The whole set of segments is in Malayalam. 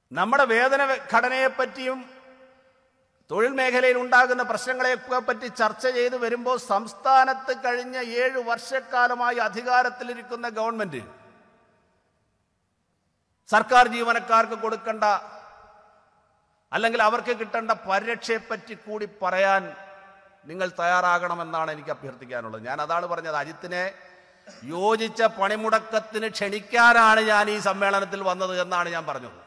നമ്മുടെ വേതന ഘടനയെപ്പറ്റിയും തൊഴിൽ മേഖലയിൽ ഉണ്ടാകുന്ന പ്രശ്നങ്ങളെയൊക്കെ പറ്റി ചർച്ച ചെയ്ത് വരുമ്പോൾ സംസ്ഥാനത്ത് കഴിഞ്ഞ ഏഴ് വർഷക്കാലമായി അധികാരത്തിലിരിക്കുന്ന ഗവൺമെന്റ് സർക്കാർ ജീവനക്കാർക്ക് കൊടുക്കേണ്ട അല്ലെങ്കിൽ അവർക്ക് കിട്ടേണ്ട പരിരക്ഷയെപ്പറ്റി കൂടി പറയാൻ നിങ്ങൾ തയ്യാറാകണമെന്നാണ് എനിക്ക് അഭ്യർത്ഥിക്കാനുള്ളത് ഞാൻ അതാണ് പറഞ്ഞത് അജിത്തിനെ യോജിച്ച പണിമുടക്കത്തിന് ക്ഷണിക്കാനാണ് ഞാൻ ഈ സമ്മേളനത്തിൽ വന്നത് എന്നാണ് ഞാൻ പറഞ്ഞത്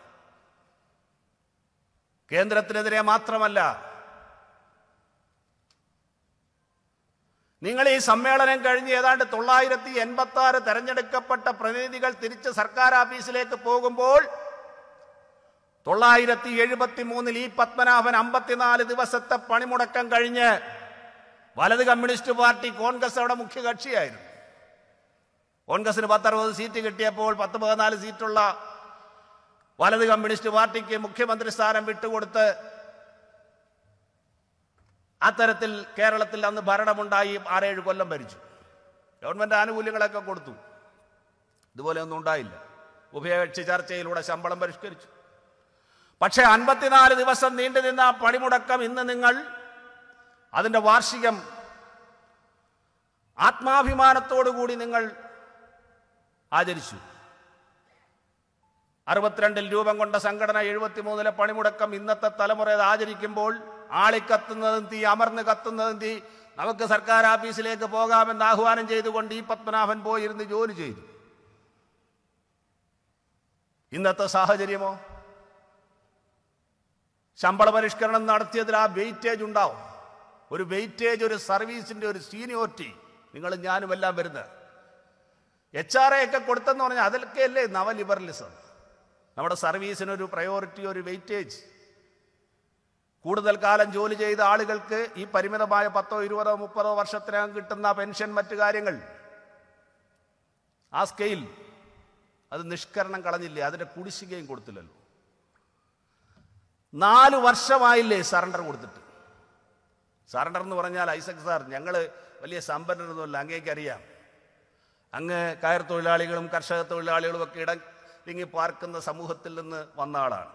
കേന്ദ്രത്തിനെതിരെ മാത്രമല്ല നിങ്ങൾ ഈ സമ്മേളനം കഴിഞ്ഞ് ഏതാണ്ട് തൊള്ളായിരത്തി എൺപത്തി ആറ് തെരഞ്ഞെടുക്കപ്പെട്ട പ്രതിനിധികൾ തിരിച്ച് സർക്കാർ ഓഫീസിലേക്ക് പോകുമ്പോൾ തൊള്ളായിരത്തി എഴുപത്തി മൂന്നിൽ ഈ പത്മനാഭൻ അമ്പത്തിനാല് ദിവസത്തെ പണിമുടക്കം കഴിഞ്ഞ് വലത് കമ്മ്യൂണിസ്റ്റ് പാർട്ടി കോൺഗ്രസ് അവിടെ മുഖ്യ കക്ഷിയായിരുന്നു കോൺഗ്രസിന് പത്തറുപത് സീറ്റ് കിട്ടിയപ്പോൾ പത്ത് പതിനാല് സീറ്റുള്ള വലത് കമ്മ്യൂണിസ്റ്റ് പാർട്ടിക്ക് മുഖ്യമന്ത്രി സ്ഥാനം വിട്ടുകൊടുത്ത് അത്തരത്തിൽ കേരളത്തിൽ അന്ന് ഭരണമുണ്ടായി ആറേഴ് കൊല്ലം ഭരിച്ചു ഗവൺമെന്റ് ആനുകൂല്യങ്ങളൊക്കെ കൊടുത്തു ഇതുപോലെ ഒന്നും ഉണ്ടായില്ല ഉഭയകക്ഷി ചർച്ചയിലൂടെ ശമ്പളം പരിഷ്കരിച്ചു പക്ഷേ അൻപത്തിനാല് ദിവസം നീണ്ടു നിന്ന ആ പണിമുടക്കം ഇന്ന് നിങ്ങൾ അതിന്റെ വാർഷികം ആത്മാഭിമാനത്തോടുകൂടി നിങ്ങൾ ആചരിച്ചു അറുപത്തിരണ്ടിൽ രൂപം കൊണ്ട സംഘടന എഴുപത്തിമൂന്നിലെ പണിമുടക്കം ഇന്നത്തെ തലമുറ അത് ആചരിക്കുമ്പോൾ ആളിക്കത്തുന്നതും തീ അമർന്ന് കത്തുന്നതും തീ നമുക്ക് സർക്കാർ ഓഫീസിലേക്ക് പോകാമെന്ന് ആഹ്വാനം ചെയ്തുകൊണ്ട് ഈ പത്മനാഭൻ പോയിരുന്ന് ജോലി ചെയ്തു ഇന്നത്തെ സാഹചര്യമോ ശമ്പള പരിഷ്കരണം നടത്തിയതിൽ ആ വെയിറ്റേജ് ഉണ്ടാവും ഒരു വെയിറ്റേജ് ഒരു സർവീസിന്റെ ഒരു സീനിയോറിറ്റി നിങ്ങൾ ഞാനും എല്ലാം വരുന്നത് എച്ച് ആർ എ ഒക്കെ കൊടുത്തെന്ന് പറഞ്ഞാൽ അതിലൊക്കെ അല്ലേ നവലിബറലിസം നമ്മുടെ സർവീസിനൊരു പ്രയോറിറ്റി ഒരു വെയിറ്റേജ് കൂടുതൽ കാലം ജോലി ചെയ്ത ആളുകൾക്ക് ഈ പരിമിതമായ പത്തോ ഇരുപതോ മുപ്പതോ വർഷത്തിനകം കിട്ടുന്ന പെൻഷൻ മറ്റു കാര്യങ്ങൾ ആ സ്കെയിൽ അത് നിഷ്കരണം കളഞ്ഞില്ലേ അതിന്റെ കുടിശ്ശികയും കൊടുത്തില്ലല്ലോ നാല് വർഷമായില്ലേ സറണ്ടർ കൊടുത്തിട്ട് സറണ്ടർ എന്ന് പറഞ്ഞാൽ ഐസക് സാർ ഞങ്ങൾ വലിയ സമ്പന്നരൊന്നുമല്ല അങ്ങേക്കറിയാം അങ്ങ് കയർ തൊഴിലാളികളും കർഷക തൊഴിലാളികളും ഒക്കെ ഇടങ്ങി പാർക്കുന്ന സമൂഹത്തിൽ നിന്ന് വന്ന ആളാണ്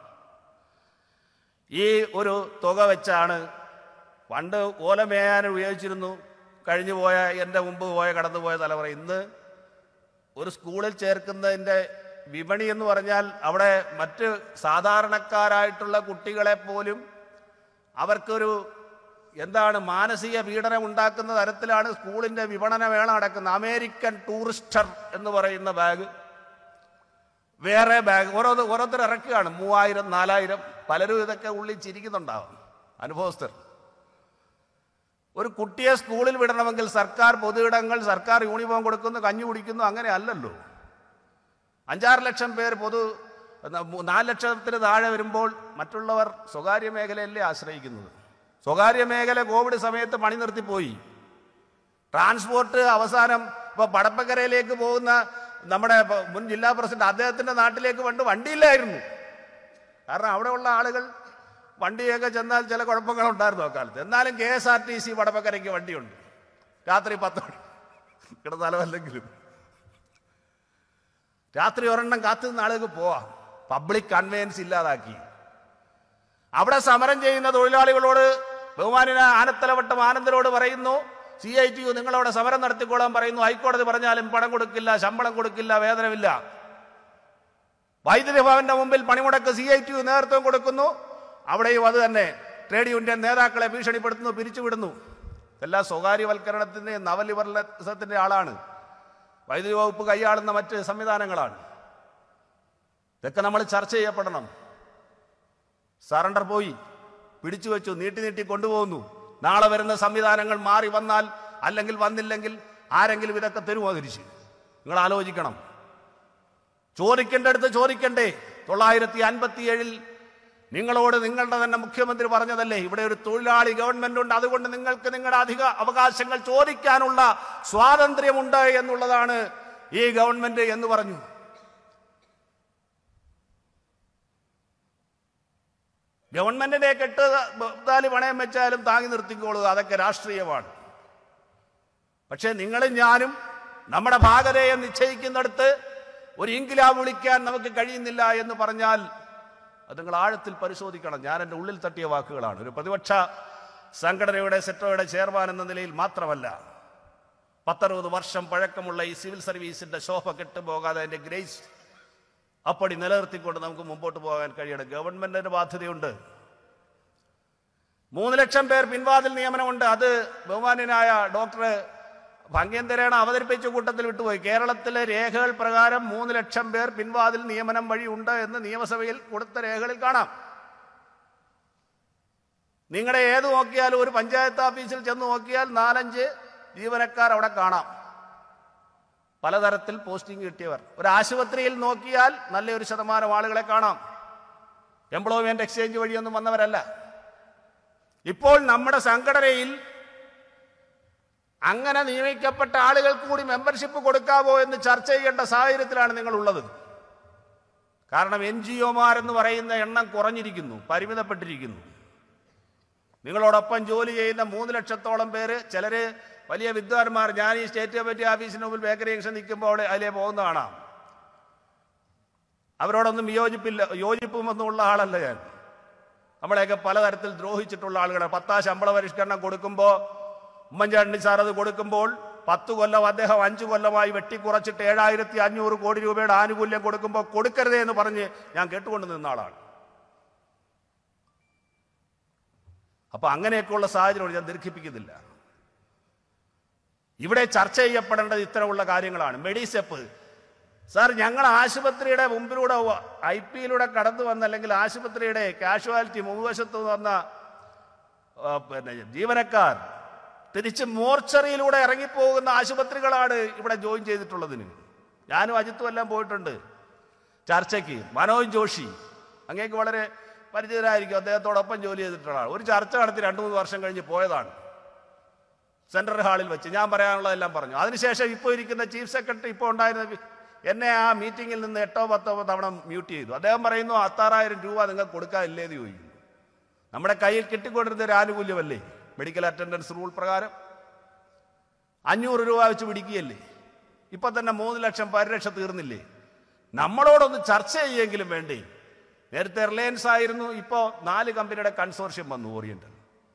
ഈ ഒരു തുക വെച്ചാണ് പണ്ട് ഓല മേയാൻ ഉപയോഗിച്ചിരുന്നു കഴിഞ്ഞു പോയ എൻ്റെ മുമ്പ് പോയ കടന്നുപോയ തലമുറ ഇന്ന് ഒരു സ്കൂളിൽ ചേർക്കുന്നതിൻ്റെ വിപണി എന്ന് പറഞ്ഞാൽ അവിടെ മറ്റ് സാധാരണക്കാരായിട്ടുള്ള കുട്ടികളെ പോലും അവർക്കൊരു എന്താണ് മാനസിക പീഡനം ഉണ്ടാക്കുന്ന തരത്തിലാണ് സ്കൂളിന്റെ വിപണന വേള നടക്കുന്നത് അമേരിക്കൻ ടൂറിസ്റ്റർ എന്ന് പറയുന്ന ബാഗ് വേറെ ബാഗ് ഓരോ ഓരോരുത്തർ ഇറക്കുകയാണ് മൂവായിരം നാലായിരം പലരും ഇതൊക്കെ ഉള്ളിൽ ചിരിക്കുന്നുണ്ടാവും അനുഭവസ്ഥർ ഒരു കുട്ടിയെ സ്കൂളിൽ വിടണമെങ്കിൽ സർക്കാർ പൊതുയിടങ്ങൾ സർക്കാർ യൂണിഫോം കൊടുക്കുന്നു കഞ്ഞി കുടിക്കുന്നു അങ്ങനെ അല്ലല്ലോ അഞ്ചാറ് ലക്ഷം പേർ പൊതു നാല് ലക്ഷത്തിന് താഴെ വരുമ്പോൾ മറ്റുള്ളവർ സ്വകാര്യ മേഖലയല്ലേ ആശ്രയിക്കുന്നത് സ്വകാര്യ മേഖല കോവിഡ് സമയത്ത് പണി നിർത്തിപ്പോയി ട്രാൻസ്പോർട്ട് അവസാനം ഇപ്പോൾ പടപ്പക്കരയിലേക്ക് പോകുന്ന നമ്മുടെ ഇപ്പൊ മുൻ ജില്ലാ പ്രസിഡന്റ് അദ്ദേഹത്തിന്റെ നാട്ടിലേക്ക് പണ്ട് വണ്ടിയില്ലായിരുന്നു കാരണം അവിടെയുള്ള ആളുകൾ വണ്ടിയൊക്കെ ചെന്നാൽ ചില കുഴപ്പങ്ങളുണ്ടായിരുന്നു അക്കാലത്ത് എന്നാലും K S R T C വടപ്പക്കരയ്ക്ക് വണ്ടിയുണ്ട് രാത്രി പത്ത് മണി കിടന്നാലമല്ലെങ്കിലും രാത്രി ഒരെണ്ണം കാത്തു നിന്ന ആളുകൾക്ക് പോവാം പബ്ലിക് കൺവെയൻസ് ഇല്ലാതാക്കി അവിടെ സമരം ചെയ്യുന്ന തൊഴിലാളികളോട് ബഹുമാനിന ആനത്തലവട്ടം ആനന്ദരോട് പറയുന്നു സി ഐ ടി യു നിങ്ങളവിടെ സമരം നടത്തിക്കോളാൻ പറയുന്നു ഹൈക്കോടതി പറഞ്ഞാലും പണം കൊടുക്കില്ല ശമ്പളം കൊടുക്കില്ല വേതനമില്ല വൈദ്യുതി ഭവന്റെ മുമ്പിൽ പണിമുടക്ക് സി ഐ ടി യു നേതൃത്വം കൊടുക്കുന്നു അവിടെയും അത് തന്നെ ട്രേഡ് യൂണിയൻ നേതാക്കളെ ഭീഷണിപ്പെടുത്തുന്നു പിരിച്ചുവിടുന്നു ഇതെല്ലാം സ്വകാര്യവൽക്കരണത്തിന്റെ നവലിബറലിസത്തിന്റെ ആളാണ് വൈദ്യുതി വകുപ്പ് കൈയാളുന്ന മറ്റ് സംവിധാനങ്ങളാണ് ഇതൊക്കെ നമ്മൾ ചർച്ച ചെയ്യപ്പെടണം സറണ്ടർ പോയി പിടിച്ചു വെച്ചു നീട്ടി നീട്ടി കൊണ്ടുപോകുന്നു നാളെ വരുന്ന സംവിധാനങ്ങൾ മാറി വന്നാൽ അല്ലെങ്കിൽ വന്നില്ലെങ്കിൽ ആരെങ്കിലും ഇതൊക്കെ തരുമോ തിരിച്ച് നിങ്ങൾ ആലോചിക്കണം ചോദിക്കേണ്ടടുത്ത് ചോദിക്കണ്ടേ തൊള്ളായിരത്തി അൻപത്തി ഏഴിൽ നിങ്ങളോട് നിങ്ങളുടെ തന്നെ മുഖ്യമന്ത്രി പറഞ്ഞതല്ലേ ഇവിടെ ഒരു തൊഴിലാളി ഗവൺമെന്റ് ഉണ്ട് അതുകൊണ്ട് നിങ്ങൾക്ക് നിങ്ങളുടെ അധിക അവകാശങ്ങൾ ചോദിക്കാനുള്ള സ്വാതന്ത്ര്യമുണ്ട് എന്നുള്ളതാണ് ഈ ഗവൺമെന്റ് എന്ന് പറഞ്ഞു ഗവൺമെന്റിനെ കെട്ട് താലി പണയം വെച്ചാലും താങ്ങി നിർത്തിക്കോളുക അതൊക്കെ രാഷ്ട്രീയമാണ് പക്ഷേ നിങ്ങളും ഞാനും നമ്മുടെ ഭാഗതയെ നിശ്ചയിക്കുന്നിടത്ത് ഒരു ഇൻകിലാബ് വിളിക്കാൻ നമുക്ക് കഴിയുന്നില്ല എന്ന് പറഞ്ഞാൽ അത് നിങ്ങൾ ആഴത്തിൽ പരിശോധിക്കണം ഞാൻ എൻ്റെ ഉള്ളിൽ തട്ടിയ വാക്കുകളാണ് ഒരു പ്രതിപക്ഷ സംഘടനയുടെ സെറ്റോയുടെ ചെയർമാൻ എന്ന നിലയിൽ മാത്രമല്ല പത്തറുപത് വർഷം പഴക്കമുള്ള ഈ സിവിൽ സർവീസിന്റെ ശോഭ കെട്ടുപോകാതെ അതിന്റെ ഗ്രേസ് അപ്പടി നിലനിർത്തിക്കൊണ്ട് നമുക്ക് മുമ്പോട്ട് പോകാൻ കഴിയണം ഗവൺമെന്റിന് ബാധ്യതയുണ്ട് മൂന്ന് ലക്ഷം പേർ പിൻവാതിൽ നിയമനമുണ്ട് അത് ബഹുമാന്യനായ ഡോക്ടർ ഭംഗ്യന്തരേണ അവതരിപ്പിച്ച കൂട്ടത്തിൽ വിട്ടുപോയി കേരളത്തിലെ രേഖകൾ പ്രകാരം മൂന്ന് ലക്ഷം പേർ പിൻവാതിൽ നിയമനം വഴി ഉണ്ട് എന്ന് നിയമസഭയിൽ കൊടുത്ത രേഖകളിൽ കാണാം നിങ്ങളുടെ ഏത് നോക്കിയാലും ഒരു പഞ്ചായത്ത് ഓഫീസിൽ ചെന്ന് നോക്കിയാൽ നാലഞ്ച് ജീവനക്കാർ അവിടെ കാണാം പലതരത്തിൽ പോസ്റ്റിംഗ് കിട്ടിയവർ ഒരു ആശുപത്രിയിൽ നോക്കിയാൽ നല്ലൊരു ശതമാനം ആളുകളെ കാണാം എംപ്ലോയ്മെന്റ് എക്സ്ചേഞ്ച് വഴിയൊന്നും വന്നവരല്ല ഇപ്പോൾ നമ്മുടെ സംഘടനയിൽ അങ്ങനെ നിയമിക്കപ്പെട്ട ആളുകൾക്ക് കൂടി മെമ്പർഷിപ്പ് കൊടുക്കാവോ എന്ന് ചർച്ച ചെയ്യേണ്ട സാഹചര്യത്തിലാണ് നിങ്ങൾ ഉള്ളത് കാരണം എൻ ജി ഒമാരെന്ന് പറയുന്ന എണ്ണം കുറഞ്ഞിരിക്കുന്നു പരിമിതപ്പെട്ടിരിക്കുന്നു നിങ്ങളോടൊപ്പം ജോലി ചെയ്യുന്ന മൂന്ന് ലക്ഷത്തോളം പേര് ചിലര് വലിയ വിദ്വാൻമാർ ഞാൻ ഈ സ്റ്റേറ്റ് കമ്മിറ്റി ഓഫീസിന് മുമ്പിൽ ബേക്കറി ജംഗ്ഷൻ നിൽക്കുമ്പോൾ അവിടെ അതിലേ പോകുന്ന കാണാം അവരോടൊന്നും യോജിപ്പില്ല യോജിപ്പുമൊന്നും ഉള്ള ആളല്ല ഞാൻ നമ്മളെയൊക്കെ പലതരത്തിൽ ദ്രോഹിച്ചിട്ടുള്ള ആളുകളാണ് പത്താം ശമ്പള പരിഷ്കരണം കൊടുക്കുമ്പോൾ ഉമ്മൻചാണ്ടി സാർ അത് കൊടുക്കുമ്പോൾ പത്ത് കൊല്ലം അദ്ദേഹം അഞ്ചു കൊല്ലമായി വെട്ടിക്കുറച്ചിട്ട് ഏഴായിരത്തി അഞ്ഞൂറ് കോടി രൂപയുടെ ആനുകൂല്യം കൊടുക്കുമ്പോൾ കൊടുക്കരുതേ എന്ന് പറഞ്ഞ് ഞാൻ കേട്ടുകൊണ്ട് നിന്ന ആളാണ് അപ്പൊ അങ്ങനെയൊക്കെയുള്ള സാഹചര്യം ഞാൻ ദീർഘിപ്പിക്കുന്നില്ല ഇവിടെ ചർച്ച ചെയ്യപ്പെടേണ്ടത് ഇത്തരമുള്ള കാര്യങ്ങളാണ് മെഡിസെപ്പ് സാർ ഞങ്ങൾ ആശുപത്രിയുടെ മുമ്പിലൂടെ ഐ പിയിലൂടെ കടന്നു വന്ന അല്ലെങ്കിൽ ആശുപത്രിയുടെ കാഷ്വാലിറ്റി മുൻവശത്ത് വന്ന ആ, പിന്നെ ജീവനക്കാർ തിരിച്ച് മോർച്ചറിയിലൂടെ ഇറങ്ങിപ്പോകുന്ന ആശുപത്രികളാണ് ഇവിടെ ജോയിൻ ചെയ്തിട്ടുള്ളതിന് ഞാനും അജിത്തും എല്ലാം പോയിട്ടുണ്ട് ചർച്ചയ്ക്ക് മനോജ് ജോഷി അങ്ങേക്ക് വളരെ പരിചിതരായിരിക്കും അദ്ദേഹത്തോടൊപ്പം ജോലി ചെയ്തിട്ടുള്ള ആൾ ഒരു ചർച്ച നടത്തി രണ്ടു മൂന്ന് വർഷം കഴിഞ്ഞ് പോയതാണ് സെൻട്രൽ ഹാളിൽ വെച്ച് ഞാൻ പറയാനുള്ളതെല്ലാം പറഞ്ഞു അതിനുശേഷം ഇപ്പോൾ ഇരിക്കുന്ന ചീഫ് സെക്രട്ടറി ഇപ്പോൾ ഉണ്ടായിരുന്ന വി- എന്നെ ആ മീറ്റിംഗിൽ നിന്ന് എട്ടോ പത്തോ തവണ മ്യൂട്ട് ചെയ്തു അദ്ദേഹം പറയുന്നു അത്താറായിരം രൂപ നിങ്ങൾക്ക് കൊടുക്കാനില്ലേന്ന് ചോദിക്കുന്നു നമ്മുടെ കയ്യിൽ കിട്ടിക്കൊണ്ടിരുന്ന ഒരു ആനുകൂല്യമല്ലേ മെഡിക്കൽ അറ്റൻഡൻസ് റൂൾ പ്രകാരം അഞ്ഞൂറ് രൂപ വെച്ച് പിടിക്കുകയല്ലേ ഇപ്പൊ തന്നെ മൂന്ന് ലക്ഷം പരിരക്ഷ തീർന്നില്ലേ നമ്മളോടൊന്ന് ചർച്ച ചെയ്യെങ്കിലും വേണ്ടേ നേരത്തെ റിലയൻസ് ആയിരുന്നു ഇപ്പോ നാല് കമ്പനിയുടെ കൺസോർഷ്യം വന്നു ഓറിയന്റൽ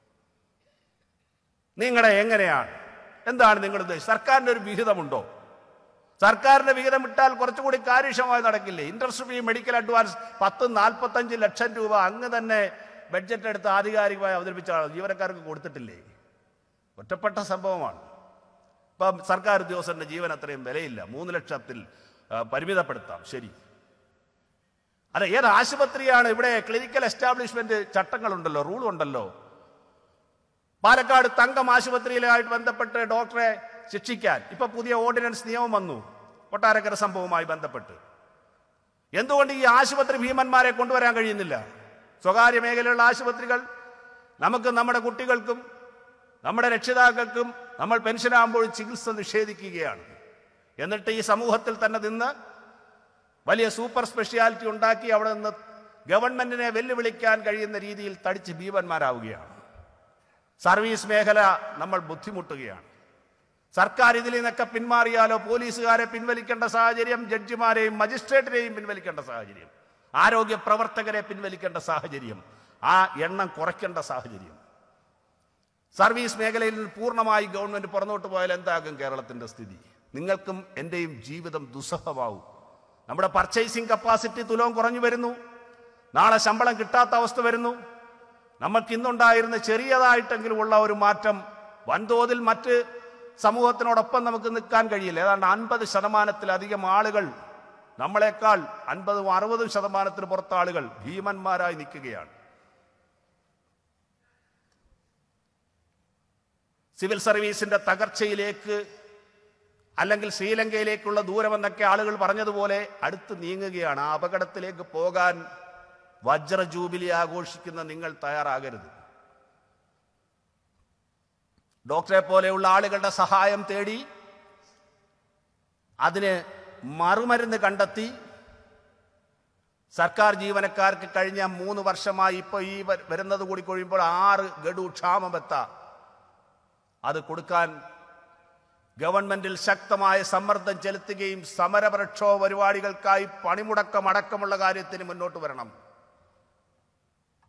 നിങ്ങളുടെ എങ്ങനെയാണ് എന്താണ് നിങ്ങൾ ഉദ്ദേശിച്ചത് സർക്കാരിന്റെ ഒരു വിഹിതമുണ്ടോ സർക്കാരിന്റെ വിഹിതം ഇട്ടാൽ കുറച്ചുകൂടി കാര്യക്ഷമമായി നടക്കില്ലേ ഇൻട്രസ്റ്റ് ഫ്രീ മെഡിക്കൽ അഡ്വാൻസ് പത്ത് നാൽപ്പത്തഞ്ച് ലക്ഷം രൂപ അങ്ങ് തന്നെ ബഡ്ജറ്റ് എടുത്ത് ആധികാരികമായി അവതരിപ്പിച്ച ആൾ ജീവനക്കാർക്ക് കൊടുത്തിട്ടില്ലേ ഒറ്റപ്പെട്ട സംഭവമാണ് ഇപ്പം സർക്കാർ ഉദ്യോഗസ്ഥന്റെ ജീവൻ അത്രയും വിലയില്ല മൂന്ന് ലക്ഷത്തിൽ ആ, പരിമിതപ്പെടുത്താം ശരി അല്ല ഏത് ആശുപത്രിയാണ് ഇവിടെ ക്ലിനിക്കൽ എസ്റ്റാബ്ലിഷ്മെന്റ് ചട്ടങ്ങളുണ്ടല്ലോ റൂൾ ഉണ്ടല്ലോ പാലക്കാട് തങ്കം ആശുപത്രിയിലായിട്ട് ബന്ധപ്പെട്ട് ഡോക്ടറെ ശിക്ഷിക്കാൻ ഇപ്പൊ പുതിയ ഓർഡിനൻസ് നിയമം വന്നു കൊട്ടാരക്കര സംഭവവുമായി ബന്ധപ്പെട്ട് എന്തുകൊണ്ട് ഈ ആശുപത്രി ഭീമന്മാരെ കൊണ്ടുവരാൻ കഴിയുന്നില്ല സ്വകാര്യ മേഖലയിലുള്ള ആശുപത്രികൾ നമുക്ക് നമ്മുടെ കുട്ടികൾക്കും നമ്മുടെ രക്ഷിതാക്കൾക്കും നമ്മൾ പെൻഷനാകുമ്പോൾ ചികിത്സ നിഷേധിക്കുകയാണ് എന്നിട്ട് ഈ സമൂഹത്തിൽ തന്നെ നിന്ന് വലിയ സൂപ്പർ സ്പെഷ്യാലിറ്റി ഉണ്ടാക്കി അവിടെ നിന്ന് ഗവൺമെന്റിനെ വെല്ലുവിളിക്കാൻ കഴിയുന്ന രീതിയിൽ തടിച്ച് ഭീമന്മാരാവുകയാണ് സർവീസ് മേഖല നമ്മൾ ബുദ്ധിമുട്ടുകയാണ് സർക്കാർ ഇതിൽ നിന്നൊക്കെ പിന്മാറിയാലോ പോലീസുകാരെ പിൻവലിക്കേണ്ട സാഹചര്യം ജഡ്ജിമാരെയും മജിസ്ട്രേറ്റിനെയും പിൻവലിക്കേണ്ട സാഹചര്യം ആരോഗ്യ പ്രവർത്തകരെ പിൻവലിക്കേണ്ട സാഹചര്യം ആ എണ്ണം കുറയ്ക്കേണ്ട സാഹചര്യം സർവീസ് മേഖലയിൽ നിന്ന് പൂർണ്ണമായി ഗവൺമെന്റ് പുറന്നോട്ട് പോയാൽ എന്താകും കേരളത്തിന്റെ സ്ഥിതി നിങ്ങൾക്കും എന്റെയും ജീവിതം ദുസ്സഹമാവും നമ്മുടെ പർച്ചേസിംഗ് കപ്പാസിറ്റി തുലവും കുറഞ്ഞു വരുന്നു നാളെ ശമ്പളം കിട്ടാത്ത അവസ്ഥ വരുന്നു നമുക്ക് ഇന്നുണ്ടായിരുന്ന ചെറിയതായിട്ടെങ്കിലും ഉള്ള ഒരു മാറ്റം വൻതോതിൽ മറ്റ് സമൂഹത്തിനോടൊപ്പം നമുക്ക് നിൽക്കാൻ കഴിയില്ല ഏതാണ്ട് അൻപത് ശതമാനത്തിലധികം ആളുകൾ നമ്മളെക്കാൾ അൻപതും അറുപതും ശതമാനത്തിന് പുറത്ത ആളുകൾ ഭീമന്മാരായി നിൽക്കുകയാണ് സിവിൽ സർവീസിന്റെ തകർച്ചയിലേക്ക് അല്ലെങ്കിൽ ശ്രീലങ്കയിലേക്കുള്ള ദൂരമെന്നൊക്കെ ആളുകൾ പറഞ്ഞതുപോലെ അടുത്ത് നീങ്ങുകയാണ് ആ അപകടത്തിലേക്ക് പോകാൻ വജ്ര ജൂബിലി ആഘോഷിക്കുന്ന നിങ്ങൾ തയ്യാറാകരുത് ഡോക്ടറെ പോലെയുള്ള ആളുകളുടെ സഹായം തേടി അതിന് മറുമരുന്ന് കണ്ടെത്തി സർക്കാർ ജീവനക്കാർക്ക് കഴിഞ്ഞ മൂന്ന് വർഷമായി ഇപ്പൊ ഈ വ- വരുന്നത് കൂടി കഴിയുമ്പോൾ ആറ് ഗഡു ക്ഷാമബത്ത അത് കൊടുക്കാൻ ഗവൺമെന്റിൽ ശക്തമായ സമ്മർദ്ദം ചെലുത്തുകയും സമരപ്രക്ഷോഭ പരിപാടികൾക്കായി പണിമുടക്കം അടക്കമുള്ള കാര്യത്തിന് മുന്നോട്ട് വരണം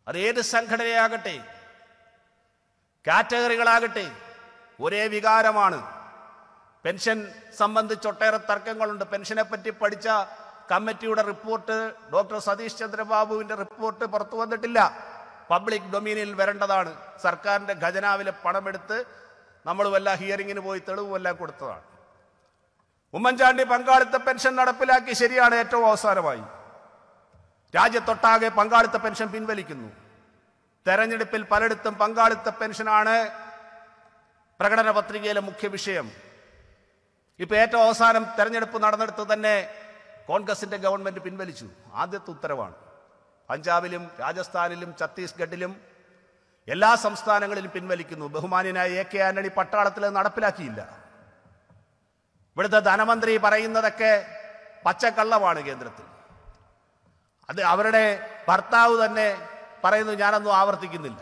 അത് ഏത് സംഘടനയാകട്ടെ കാറ്റഗറികളാകട്ടെ ഒരേ വികാരമാണ് പെൻഷൻ സംബന്ധിച്ച് ഒട്ടേറെ തർക്കങ്ങളുണ്ട് പെൻഷനെ പറ്റി പഠിച്ച കമ്മിറ്റിയുടെ റിപ്പോർട്ട് ഡോക്ടർ സതീഷ് ചന്ദ്രബാബുവിന്റെ റിപ്പോർട്ട് പുറത്തു വന്നിട്ടില്ല പബ്ലിക് ഡൊമീനിൽ വരേണ്ടതാണ് സർക്കാരിന്റെ ഖജനാവിലെ പണമെടുത്ത് നമ്മൾ വല്ല ഹിയറിങ്ങിന് പോയി തെളിവുമെല്ലാം കൊടുത്തതാണ് ഉമ്മൻചാണ്ടി പങ്കാളിത്ത പെൻഷൻ നടപ്പിലാക്കി ശരിയാണ് ഏറ്റവും അവസാനമായി രാജ്യത്തൊട്ടാകെ പങ്കാളിത്ത പെൻഷൻ പിൻവലിക്കുന്നു തെരഞ്ഞെടുപ്പിൽ പലയിടത്തും പങ്കാളിത്ത പെൻഷനാണ് പ്രകടന പത്രികയിലെ മുഖ്യ വിഷയം ഇപ്പൊ ഏറ്റവും അവസാനം തെരഞ്ഞെടുപ്പ് നടന്നെടുത്ത് തന്നെ കോൺഗ്രസിന്റെ ഗവൺമെന്റ് പിൻവലിച്ചു ആദ്യത്തെ ഉത്തരവാണ് പഞ്ചാബിലും രാജസ്ഥാനിലും ഛത്തീസ്ഗഡിലും എല്ലാ സംസ്ഥാനങ്ങളിലും പിൻവലിക്കുന്നു ബഹുമാന്യനായ എ കെ ആന്റണി പട്ടാളത്തിൽ അത് നടപ്പിലാക്കിയില്ല ഇവിടുത്തെ ധനമന്ത്രി പറയുന്നതൊക്കെ പച്ചക്കള്ളമാണ് കേന്ദ്രത്തിൽ അത് അവരുടെ ഭർത്താവ് തന്നെ പറയുന്നു ഞാനൊന്നും ആവർത്തിക്കുന്നില്ല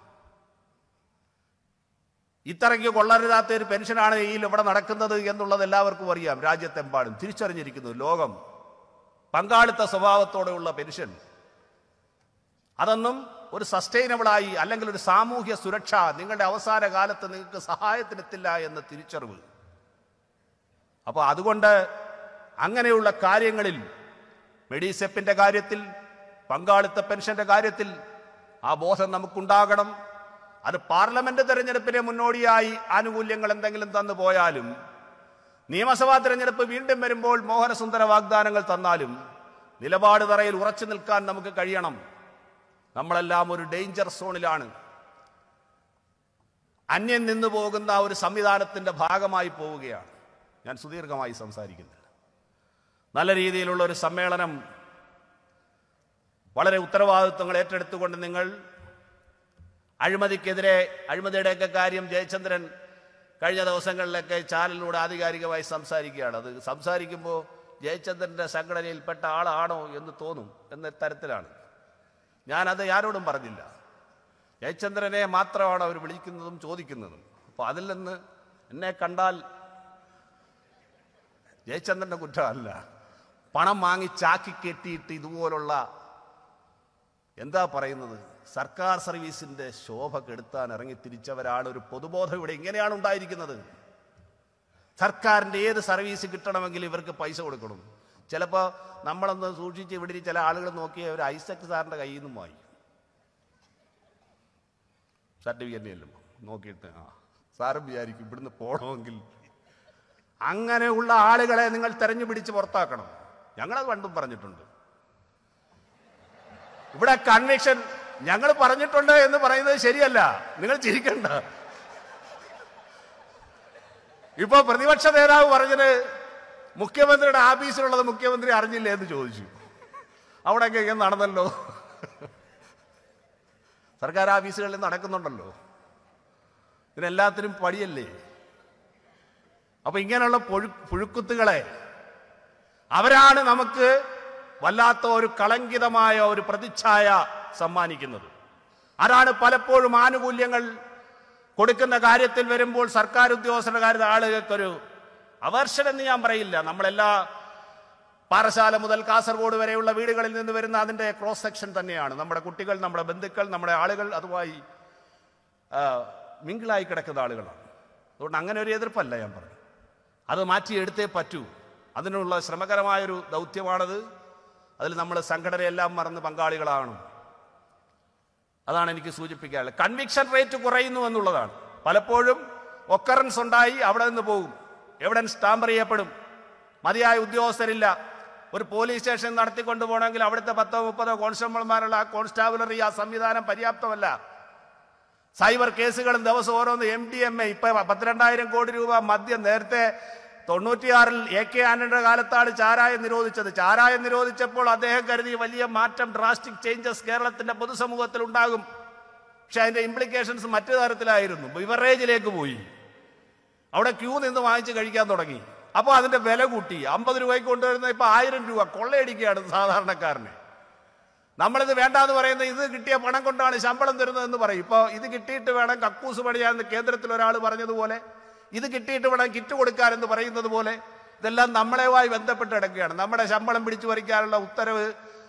ഇത്രയ്ക്ക് കൊള്ളരുതാത്ത ഒരു പെൻഷനാണ് ഈ ഇവിടെ നടക്കുന്നത് എന്നുള്ളത് എല്ലാവർക്കും അറിയാം രാജ്യത്തെമ്പാടും തിരിച്ചറിഞ്ഞിരിക്കുന്നു ലോകം പങ്കാളിത്ത സ്വഭാവത്തോടെയുള്ള പെൻഷൻ അതൊന്നും ഒരു സസ്റ്റൈനബിളായി അല്ലെങ്കിൽ ഒരു സാമൂഹ്യ സുരക്ഷ നിങ്ങളുടെ അവസാന കാലത്ത് നിങ്ങൾക്ക് സഹായത്തിനെത്തില്ല എന്ന തിരിച്ചറിവ് അപ്പോൾ അതുകൊണ്ട് അങ്ങനെയുള്ള കാര്യങ്ങളിൽ മെഡിസെപ്പിന്റെ കാര്യത്തിൽ പങ്കാളിത്ത പെൻഷന്റെ കാര്യത്തിൽ ആ ബോധം നമുക്കുണ്ടാകണം അത് പാർലമെന്റ് തെരഞ്ഞെടുപ്പിനെ മുന്നോടിയായി ആനുകൂല്യങ്ങൾ എന്തെങ്കിലും തന്നു പോയാലും നിയമസഭാ തെരഞ്ഞെടുപ്പ് വീണ്ടും വരുമ്പോൾ മോഹനസുന്ദര വാഗ്ദാനങ്ങൾ തന്നാലും നിലപാട് തറയിൽ ഉറച്ചു നിൽക്കാൻ നമുക്ക് കഴിയണം നമ്മളെല്ലാം ഒരു ഡേഞ്ചർ സോണിലാണ് അന്യം നിന്നു പോകുന്ന ഒരു സംവിധാനത്തിന്റെ ഭാഗമായി പോവുകയാണ് ഞാൻ സുദീർഘമായി സംസാരിക്കുന്നില്ല നല്ല രീതിയിലുള്ള ഒരു സമ്മേളനം വളരെ ഉത്തരവാദിത്വങ്ങൾ ഏറ്റെടുത്തുകൊണ്ട് നിങ്ങൾ അഴിമതിക്കെതിരെ അഴിമതിയുടെയൊക്കെ കാര്യം ജയചന്ദ്രൻ കഴിഞ്ഞ ദിവസങ്ങളിലൊക്കെ ചാനലിലൂടെ ആധികാരികമായി സംസാരിക്കുകയാണ് അത് സംസാരിക്കുമ്പോൾ ജയചന്ദ്രന്റെ സംഘടനയിൽപ്പെട്ട ആളാണോ എന്ന് തോന്നും എന്ന തരത്തിലാണ് ഞാനത് ആരോടും പറഞ്ഞില്ല ജയചന്ദ്രനെ മാത്രമാണ് അവർ വിളിക്കുന്നതും ചോദിക്കുന്നതും അപ്പോൾ അതിൽ നിന്ന് എന്നെ കണ്ടാൽ ജയചന്ദ്രന്റെ കുറ്റമല്ല പണം വാങ്ങി ചാക്കി കെട്ടിയിട്ട് ഇതുപോലുള്ള എന്താ പറയുന്നത് സർക്കാർ സർവീസിന്റെ ശോഭ കെടുത്താൻ ഇറങ്ങി തിരിച്ചവരാണ് ഒരു പൊതുബോധം ഇവിടെ ഇങ്ങനെയാണ് ഉണ്ടായിരിക്കുന്നത് സർക്കാരിന്റെ ഏത് സർവീസ് കിട്ടണമെങ്കിൽ ഇവർക്ക് പൈസ കൊടുക്കണം ചിലപ്പോൾ നമ്മളൊന്ന് സൂക്ഷിച്ച് ഇവിടെ ചില ആളുകൾ നോക്കിയ ഒരു ഐസക് സാറിന്റെ കയ്യിൽ നിന്നും വാങ്ങി സർട്ടിഫിക്കറ്റ് ചെല്ലുമ്പോൾ നോക്കിയിട്ട് ആ സാറും വിചാരിക്കും ഇവിടുന്ന് പോകണമെങ്കിൽ അങ്ങനെയുള്ള ആളുകളെ നിങ്ങൾ തെരഞ്ഞു പിടിച്ച് പുറത്താക്കണം ഞങ്ങളത് പണ്ടും പറഞ്ഞിട്ടുണ്ട് ഇവിടെ കൺവിക്ഷൻ ഞങ്ങൾ പറഞ്ഞിട്ടുണ്ട് എന്ന് പറയുന്നത് ശരിയല്ല നിങ്ങൾ ചിരിക്കണ്ട ഇപ്പൊ പ്രതിപക്ഷ നേതാവ് പറഞ്ഞത് മുഖ്യമന്ത്രിയുടെ ആഫീസിലുള്ളത് മുഖ്യമന്ത്രി അറിഞ്ഞില്ലേ എന്ന് ചോദിച്ചു അവിടെയൊക്കെ ഇങ്ങനെ നടന്നല്ലോ സർക്കാർ ഓഫീസുകളിൽ നടക്കുന്നുണ്ടല്ലോ ഇതിനെല്ലാത്തിനും പടിയല്ലേ അപ്പൊ ഇങ്ങനെയുള്ള പുഴു പുഴുക്കുത്തുകളെ അവരാണ് നമുക്ക് വല്ലാത്ത ഒരു കളങ്കിതമായ ഒരു പ്രതിച്ഛായ സമ്മാനിക്കുന്നത് ആരാണ് പലപ്പോഴും ആനുകൂല്യങ്ങൾ കൊടുക്കുന്ന കാര്യത്തിൽ വരുമ്പോൾ സർക്കാർ ഉദ്യോഗസ്ഥരുടെ കാര്യത്തിൽ ആളുകൾക്കൊരു അവർഷൻ എന്ന് ഞാൻ പറയില്ല നമ്മളെല്ലാ പാറശാല മുതൽ കാസർഗോഡ് വരെയുള്ള വീടുകളിൽ നിന്ന് വരുന്ന അതിന്റെ ക്രോസ് സെക്ഷൻ തന്നെയാണ് നമ്മുടെ കുട്ടികൾ നമ്മുടെ ബന്ധുക്കൾ നമ്മുടെ ആളുകൾ അതുമായി ആ, മിങ്കിളായി കിടക്കുന്ന ആളുകളാണ് അതുകൊണ്ട് അങ്ങനെ ഒരു എതിർപ്പല്ല ഞാൻ പറഞ്ഞു അത് മാറ്റിയെടുത്തേ പറ്റൂ അതിനുള്ള ശ്രമകരമായൊരു ദൗത്യമാണത് അതിൽ നമ്മൾ സംഘടനയെല്ലാം മറന്ന് പങ്കാളികളാണ് അതാണ് എനിക്ക് സൂചിപ്പിക്കാനുള്ളത് കൺവിക്ഷൻ റേറ്റ് കുറയുന്നു എന്നുള്ളതാണ് പലപ്പോഴും ഒക്കറൻസ് ഉണ്ടായി അവിടെ നിന്ന് പോകും എവിഡൻസ് ടാമ്പർ ചെയ്യപ്പെടും മതിയായ ഉദ്യോഗസ്ഥരില്ല ഒരു പോലീസ് സ്റ്റേഷൻ നടത്തിക്കൊണ്ടു പോകണമെങ്കിൽ അവിടുത്തെ പത്തോ മുപ്പതോ കോൺസ്റ്റബിൾമാരുള്ള ആ കോൺസ്റ്റാബുലറി ആ സംവിധാനം പര്യാപ്തമല്ല സൈബർ കേസുകളും ദിവസം ഓരോന്ന് എം ഡി എം എ ഇപ്പൊ പത്തിരണ്ടായിരം കോടി രൂപ മദ്യം നേരത്തെ തൊണ്ണൂറ്റിയാറിൽ എ കെ ആന്റണിയുടെ കാലത്താണ് ചാരായം നിരോധിച്ചത് ചാരായം നിരോധിച്ചപ്പോൾ അദ്ദേഹം കരുതി വലിയ മാറ്റം ഡ്രാസ്റ്റിക് ചേഞ്ചസ് കേരളത്തിന്റെ പൊതുസമൂഹത്തിൽ ഉണ്ടാകും പക്ഷെ അതിന്റെ ഇംപ്ലിക്കേഷൻസ് മറ്റു തരത്തിലായിരുന്നു ബിവറേജിലേക്ക് പോയി അവിടെ ക്യൂ നിന്ന് വാങ്ങിച്ച് കഴിക്കാൻ തുടങ്ങി അപ്പോൾ അതിന്റെ വില കൂട്ടി അമ്പത് രൂപയ്ക്ക് കൊണ്ടുവരുന്ന ഇപ്പൊ ആയിരം രൂപ കൊള്ളയടിക്കുകയാണ് സാധാരണക്കാരനെ നമ്മളിത് വേണ്ടാന്ന് പറയുന്ന ഇത് കിട്ടിയ പണം കൊണ്ടാണ് ശമ്പളം തരുന്നതെന്ന് പറയും ഇപ്പോൾ ഇത് കിട്ടിയിട്ട് വേണം കക്കൂസ് പണിയാന്ന് കേന്ദ്രത്തിൽ ഒരാൾ പറഞ്ഞതുപോലെ ഇത് കിട്ടിയിട്ട് വേണം കിറ്റ് കൊടുക്കാനെന്ന് പറയുന്നത് പോലെ ഇതെല്ലാം നമ്മളെയുമായി ബന്ധപ്പെട്ട് കിടക്കുകയാണ് നമ്മുടെ ശമ്പളം പിടിച്ചു പറിക്കാനുള്ള ഉത്തരവ്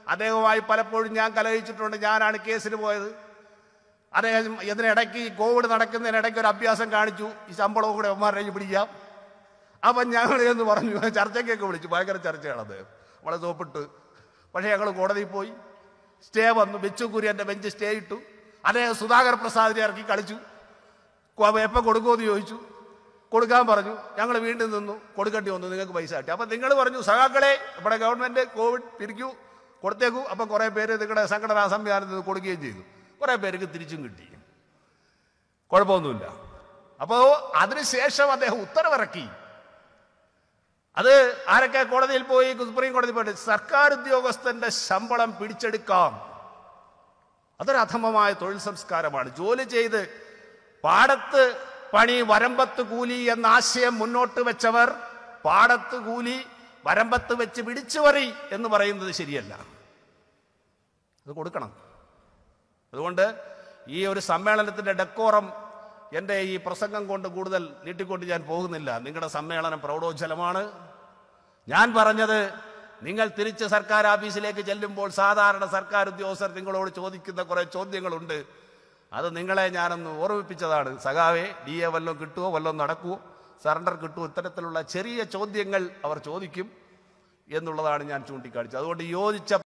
അദ്ദേഹവുമായി പലപ്പോഴും ഞാൻ കലഹിച്ചിട്ടുണ്ട് ഞാനാണ് കേസിന് പോയത് അദ്ദേഹം ഇതിനിടയ്ക്ക് ഈ കോവിഡ് നടക്കുന്നതിനിടയ്ക്ക് ഒരു അഭ്യാസം കാണിച്ചു ഈ ശമ്പളവും കൂടെ ഒമാരുടെ കയ്യിൽ പിടിക്കാം അപ്പം ഞങ്ങൾ എന്ന് പറഞ്ഞു ചർച്ചയ്ക്കൊക്കെ വിളിച്ചു ഭയങ്കര ചർച്ചയാണ് അദ്ദേഹം നമ്മളെ സോപ്പിട്ട് പക്ഷേ ഞങ്ങൾ കോടതിയിൽ പോയി സ്റ്റേ വന്നു ബെച്ചു കുര്യൻ്റെ ബെഞ്ച് സ്റ്റേ ഇട്ടു അദ്ദേഹം സുധാകർ പ്രസാദിനെ ഇറക്കി കളിച്ചു കൊ- എപ്പം കൊടുക്കുമെന്ന് ചോദിച്ചു കൊടുക്കാൻ പറഞ്ഞു ഞങ്ങൾ വീണ്ടും നിന്നു കൊടുക്കേണ്ടി വന്നു നിങ്ങൾക്ക് പൈസ കിട്ടി അപ്പം നിങ്ങൾ പറഞ്ഞു സഹാക്കളെ നമ്മുടെ ഗവൺമെൻറ് കോവിഡ് പിരിക്കൂ കൊടുത്തേക്കൂ അപ്പം കുറേ പേര് നിങ്ങളുടെ സംഘടനാ സംവിധാനത്തിൽ നിന്ന് കൊടുക്കുകയും ചെയ്തു കുറേ പേർക്ക് തിരിച്ചും കിട്ടി കുഴപ്പമൊന്നുമില്ല അപ്പോൾ അതിനുശേഷം അദ്ദേഹം ഉത്തരവിറക്കി അത് ആരൊക്കെ കോടതിയിൽ പോയി സുപ്രീം കോടതി പോയിട്ട് സർക്കാർ ഉദ്യോഗസ്ഥന്റെ ശമ്പളം പിടിച്ചെടുക്കാം അതൊരു അധമമായ തൊഴിൽ സംസ്കാരമാണ് ജോലി ചെയ്ത് പാടത്ത് പണി വരമ്പത്ത് കൂലി എന്ന ആശയം മുന്നോട്ട് വെച്ചവർ പാടത്ത് കൂലി വരമ്പത്ത് വെച്ച് പിടിച്ചു പറി എന്ന് പറയുന്നത് ശരിയല്ല അത് കൊടുക്കണം അതുകൊണ്ട് ഈ ഒരു സമ്മേളനത്തിന്റെ ഡെക്കോറം എൻ്റെ ഈ പ്രസംഗം കൊണ്ട് കൂടുതൽ നീട്ടിക്കൊണ്ട് ഞാൻ പോകുന്നില്ല നിങ്ങളുടെ സമ്മേളനം പ്രൗഢോജ്വലമാണ് ഞാൻ പറഞ്ഞത് നിങ്ങൾ തിരിച്ച് സർക്കാർ ഓഫീസിലേക്ക് ചെല്ലുമ്പോൾ സാധാരണ സർക്കാർ ഉദ്യോഗസ്ഥർ നിങ്ങളോട് ചോദിക്കുന്ന കുറെ ചോദ്യങ്ങളുണ്ട് അത് നിങ്ങളെ ഞാനൊന്ന് ഓർമ്മിപ്പിച്ചതാണ് സഖാവേ ഡി എ വല്ലതും കിട്ടുമോ വല്ലതും നടക്കുമോ സറണ്ടർ കിട്ടുമോ ഇത്തരത്തിലുള്ള ചെറിയ ചോദ്യങ്ങൾ അവർ ചോദിക്കും എന്നുള്ളതാണ് ഞാൻ ചൂണ്ടിക്കാണിച്ചത് അതുകൊണ്ട് യോജിച്ച